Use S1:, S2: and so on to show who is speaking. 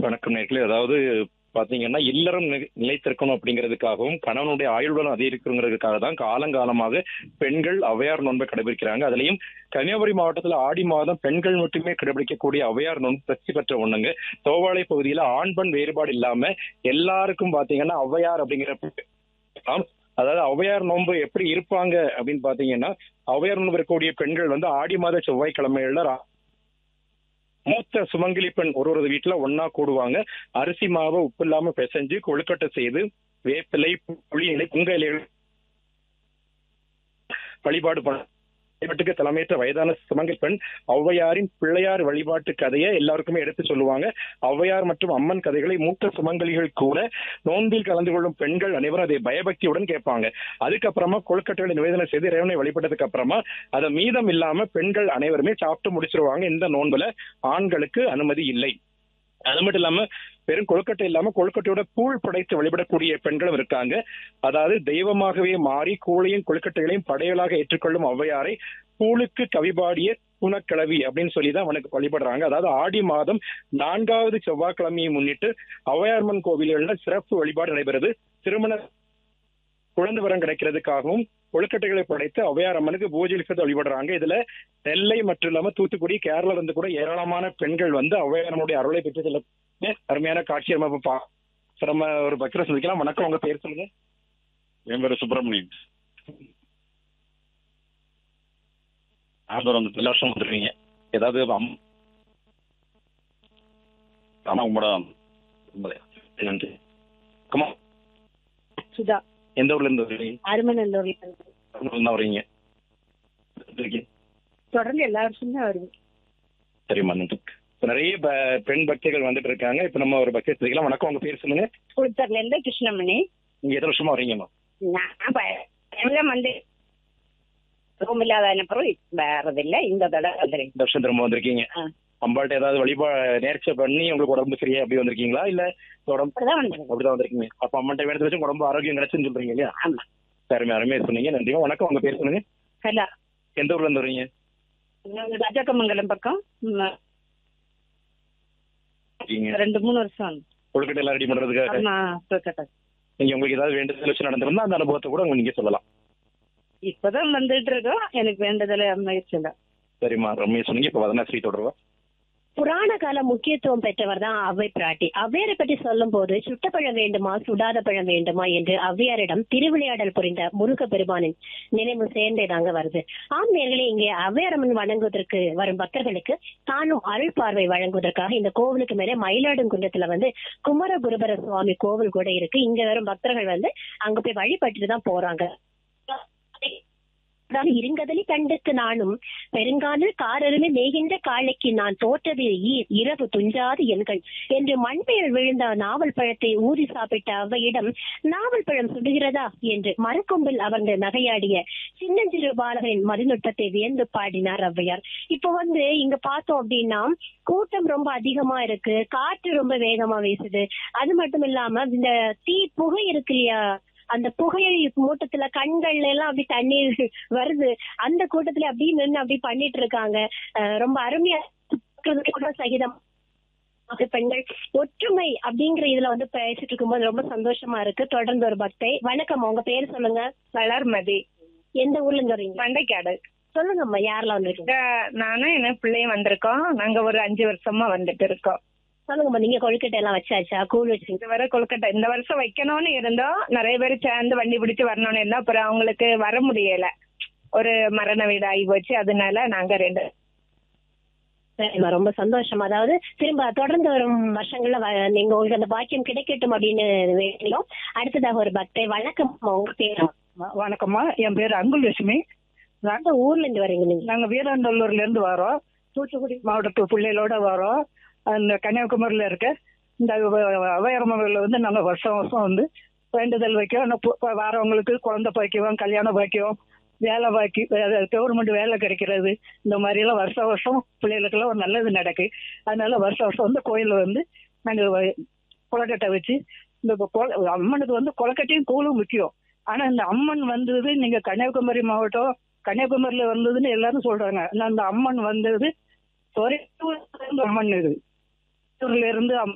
S1: வணக்கம் நேர்களே அதாவது பாத்தீங்கன்னா இல்லறம் நி- நிலைத்திருக்கணும் அப்படிங்கிறதுக்காகவும் கணவனுடைய ஆயுள்வலம் அதிகரிக்கணுங்கிறதுக்காக தான் காலங்காலமாக பெண்கள் அவையார் நோன்பை கடைபிடிக்கிறாங்க அதுலயும் கன்னியாகுமரி மாவட்டத்துல ஆடி மாதம் பெண்கள் மட்டுமே கடைபிடிக்கக்கூடிய அவையார் நோன்பு பிரசி பெற்ற ஒண்ணுங்க தோவாளை பகுதியில ஆண் பெண் வேறுபாடு இல்லாம எல்லாருக்கும் பாத்தீங்கன்னா ஔவையார் அப்படிங்கிற ஆம், அதாவது ஔவையார் நோன்பு எப்படி இருப்பாங்க அப்படின்னு பாத்தீங்கன்னா ஔவையார் நோன்பு இருக்கக்கூடிய பெண்கள் வந்து ஆடி மாத செவ்வாய்க்கிழமைகள்ல ரா- மூத்த சுமங்கலி பெண் ஒரு ஒரு வீட்டுல ஒன்னா கூடுவாங்க அரிசி மாவை உப்பு இல்லாம பிசைஞ்சு கொழுக்கட்டை செய்து வேப்பிலை புளி இலை புங்க இலைகள் வழிபாடு பண்ண வழிபாட்டுக்கு தலைமையேற்ற வயதான சுமங்கலி பெண் ஔவையாரின் பிள்ளையார் வழிபாட்டு கதையை எல்லாருக்குமே எடுத்து சொல்லுவாங்க ஔவையார் மற்றும் அம்மன் கதைகளை மூத்த சுமங்கலிகள் கூட நோன்பில் கலந்து கொள்ளும் பெண்கள் அனைவரும் அதை பயபக்தியுடன் கேட்பாங்க அதுக்கப்புறமா கொழுக்கட்டைகளை நிவேதனை செய்து இறைவனை வழிபட்டதுக்கு அப்புறமா அதை மீதம் இல்லாம பெண்கள் அனைவருமே சாப்பிட்டு முடிச்சிருவாங்க இந்த நோன்புல ஆண்களுக்கு அனுமதி இல்லை அது மட்டும் இல்லாம வெறும் கொழுக்கட்டை இல்லாம கொழுக்கட்டையோட கூழ் படைத்து வழிபடக்கூடிய பெண்களும் இருக்காங்க அதாவது தெய்வமாகவே மாறி கூழையும் கொழுக்கட்டைகளையும் படையலாக ஏற்றுக்கொள்ளும் ஔவையாரை கூழுக்கு கவிபாடிய குணக்கிழவி அப்படின்னு சொல்லி தான் அவனுக்கு வழிபடுறாங்க அதாவது ஆடி மாதம் நான்காவது செவ்வாய்க்கிழமையை முன்னிட்டு ஔவையார்மன் கோவில்கள்ல சிறப்பு வழிபாடு நடைபெறுது திருமண குழந்தை வரம் கிடைக்கிறதுக்காகவும் கொழுக்கட்டைகளை படைத்து ஔவையார் அம்மனுக்கு பூஜை செய்து வழிபடுறாங்க இதுல நெல்லை மற்றும் இல்லாம தூத்துக்குடி கேரளா இருந்து கூட ஏராளமான பெண்கள் வந்து ஔவையாரனுடைய அருளை பெற்று செல்ல அருமையான காட்சி நம்ம இப்ப பா- இப்ப நம்ம ஒரு பக்தரை சந்திக்கலாம் வணக்கம் உங்க பேர் சொல்லுங்க
S2: என் பேரு சுப்பிரமணியன் ஆதரம்
S1: எல்லா வருஷம் வந்துருவீங்க ஏதாவது அம்-
S2: ஆமா கும்பிடாம
S1: நன்றி கமா
S3: சுதா
S1: எந்த ஊர்ல இருந்து வருவீங்க
S3: அருமநல்லூர்ல இருந்து.
S1: எந்த ஊர்ல வருவீங்க இருக்கீங்க.
S3: தொடர்ந்து எல்லா வருஷமும் தான் வருவேன்
S1: சரிம்மா நன்றி இப்ப நிறைய ப- பெண் பக்திகள் வந்துட்டு இருக்காங்க இப்ப நம்ம ஒரு பக்தி சந்திக்கலாம் வணக்கம் உங்க பேர் சொல்லுங்க
S3: குளித்தர்ல இருந்து கிருஷ்ணமணி
S1: நீங்க எத்தனை வருஷமா வரீங்கம்மா
S3: நான் ப- எல்லாம் வந்து ரூம் இல்லாத அப்புறம் வேறதில்ல இந்த தடவை வந்துடுறேன்
S1: இந்த வருஷம் திரும்ப வந்திருக்கீங்க
S3: ஆ.
S1: அம்பாள்கிட்ட ஏதாவது வழிபா நேர்ச்சை பண்ணி உங்களுக்கு உடம்பு சரியா அப்படி வந்திருக்கீங்களா இல்ல உடம்பு
S3: அப்படிதான் வந்துடுறேன்
S1: அப்படிதான் வந்திருக்கீங்க அப்ப அம்மன்ட்ட வேண்டது வச்சு உங்க உடம்பு ஆரோக்கியம் கிடைச்சுன்னு சொல்றீங்க இல்லையா
S3: ஆமா
S1: சரிமே அருமையா சொன்னீங்க நன்றிமா வணக்கம் உங்க பேர் சொல்லுங்க
S3: ஹலோ
S1: எந்த ஊர்ல இருந்து வரீங்க
S3: ராஜாக்கமங்கலம் பக்கம் ம்,
S1: இருக்கீங்க
S3: ரெண்டு மூணு வருஷம்
S1: கொழுக்கட்டை எல்லாம் ரெடி பண்றதுக்காக
S3: ஆமா கொல்கட்டா.
S1: நீங்க உங்களுக்கு ஏதாவது வேண்டுதல் வச்சு நடந்திருந்தா அந்த அனுபவத்தை கூட நீங்க சொல்லலாம்
S3: இப்பதான் வந்துட்டு இருக்கோம் எனக்கு வேண்டதில்ல முயற்சி இல்லை
S1: சரிம்மா ரம்யா சொன்னீங்க இப்ப வதனா ஸ்ரீ தொடர்வா
S4: புராண கால முக்கியத்துவம் பெற்றவர் தான் அவ்வை பிராட்டி ஔவையாரை பற்றி சொல்லும் போது சுட்ட பழம் வேண்டுமா சுடாத பழம் வேண்டுமா என்று ஔவையாரிடம் திருவிளையாடல் புரிந்த முருக பெருமானின் நினைவு சேர்ந்தேதாங்க வருது ஆம் நேர்களே இங்கே ஔவையாரம்மன் வணங்குவதற்கு வரும் பக்தர்களுக்கு தானும் அருள் பார்வை வழங்குவதற்காக இந்த கோவிலுக்கு மேலே மயிலாடுங்குன்றத்துல வந்து குமரகுருபர சுவாமி கோவில் கூட இருக்கு இங்க வரும் பக்தர்கள் வந்து அங்க போய் வழிபட்டுட்டு தான் போறாங்க அதாவது இருங்கதலி கண்டுக்கு நானும் பெருங்காலில் காரருமே மேகின்ற காளைக்கு நான் தோற்றது ஈர் இரவு துஞ்சாது எண்கள் என்று மண்பெயர் விழுந்த நாவல் பழத்தை ஊதி சாப்பிட்ட அவ்வையிடம் நாவல் பழம் சுடுகிறதா என்று மரக்கொம்பில் அமர்ந்து நகையாடிய சின்னஞ்சிறு பாலகரின் மதிநுட்பத்தை வியந்து பாடினார் ஔவையார் இப்போ வந்து இங்க பார்த்தோம் அப்படின்னா கூட்டம் ரொம்ப அதிகமா இருக்கு காற்று ரொம்ப வேகமா வீசுது அது மட்டும் இல்லாம இந்த தீ புகை இருக்கு இல்லையா அந்த புகை மூட்டத்துல கண்கள்ல எல்லாம் அப்படி தண்ணீர் வருது அந்த கூட்டத்துல அப்படியே நின்று அப்படி பண்ணிட்டு இருக்காங்க அஹ் ரொம்ப அருமையா பார்க்கறதுக்கு சகிதம் அது பெண்கள் ஒற்றுமை அப்படிங்கிற இதுல வந்து பேசிட்டு இருக்கும்போது ரொம்ப சந்தோஷமா இருக்கு தொடர்ந்து ஒரு பக்தை வணக்கம் உங்க பேர் சொல்லுங்க
S3: வளர்மதி
S4: எந்த ஊர்ல இருந்து வரீங்க
S3: பண்டைக்காடு
S4: சொல்லுங்கம்மா யாரெல்லாம் வந்திருக்கீங்க
S3: இங்க நானும் என் பிள்ளையும் வந்திருக்கோம் நாங்க ஒரு அஞ்சு வருஷமா வந்துட்டு இருக்கோம்
S4: சொல்லுங்கம்மா நீங்க கொழுக்கட்டை எல்லாம் வச்சாச்சா கூழ் வச்சீங்க
S3: இது வரை கொழுக்கட்டை இந்த வருஷம் வைக்கணும்னு இருந்தோம் நிறைய பேர் சேர்ந்து வண்டி பிடிச்சு வரணும்னு இருந்தோம் அப்புறம் அவங்களுக்கு வர முடியல ஒரு மரண வீடு ஆகி போச்சு அதனால நாங்க ரெண்டு
S4: சரிம்மா ரொம்ப சந்தோஷம் அதாவது திரும்ப தொடர்ந்து வரும் வருஷங்கள்ல வ- நீங்க உங்களுக்கு அந்த பாக்கியம் கிடைக்கட்டும் அப்படின்னு வேண்டியும் அடுத்ததாக ஒரு பக்தை வணக்கம் உங்க பேர்
S5: வ- வணக்கம்மா என் பேர் அங்குலட்சுமி
S4: எந்த ஊர்ல இருந்து வரீங்க நீங்க
S5: நாங்க வீரநல்லூர்ல இருந்து வரோம் தூத்துக்குடி மாவட்டத்து பிள்ளைகளோட வரோம் அந்த கன்னியாகுமரியில இருக்க இந்த அவையரமையில் வந்து நாங்க வருஷம் வருஷம் வந்து வேண்டுதல் வைக்கிறோம் ஆனா பு- ப- வரவங்களுக்கு குழந்தை பாக்கியம் கல்யாண பாக்கியம் வேலை பாக்கி கவர்மெண்ட் வேலை கிடைக்கிறது இந்த மாதிரி எல்லாம் வருஷம் வருஷம் பிள்ளைகளுக்கெல்லாம் ஒரு நல்லது நடக்கு அதனால வருஷம் வருஷம் வந்து கோயில்ல வந்து நாங்க வ- கொலக்கட்டை வச்சு இந்த கொ- அம்மனுக்கு வந்து கொலக்கட்டையும் கூழும் முக்கியம் ஆனா இந்த அம்மன் வந்தது நீங்க கன்னியாகுமரி மாவட்டம் கன்னியாகுமரியில வந்ததுன்னு எல்லாரும் சொல்றாங்க ஆனா அந்த அம்மன் வந்தது ஒரே ஊர்ல இருந்து அம்மன் இது ஊர்ல இருந்து அம்-